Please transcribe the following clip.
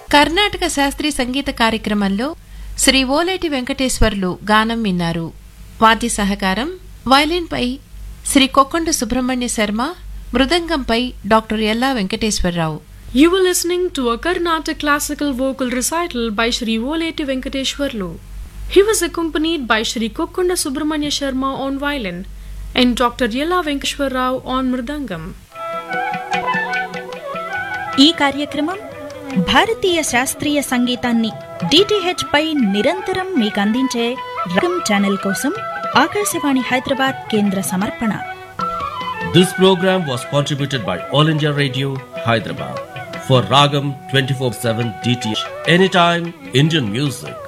కర్ణాటక శాస్త్రీయ సంగీత కార్యక్రమంలో శ్రీ ఓలేటి వెంకటేశ్వర్లు గానం విన్నారు వాద్య సహకారం వైలిన్పై శ్రీ కొక్కొండ సుబ్రహ్మణ్య శర్మ మృదంగంపై doctor Ella Venkateswara Rao You were listening to a Carnatic classical vocal recital by Sri Voleti Venkateshwarlu. He was accompanied by Sri Kokkonda Subramanya Sharma on violin and Dr. Yella Venkateshwar Rao on mridangam. ఈ కార్యక్రమం భారతీయ శాస్త్రీయ సంగీతాన్ని DTH పై నిరంతరం మీకు అందించే రకం channel కోసం ఆకాశవాణి హైదరాబాద్ కేంద్ర సమర్పణ This program was contributed by All India Radio, Hyderabad. For Ragam 24 7 DTH, anytime Indian music.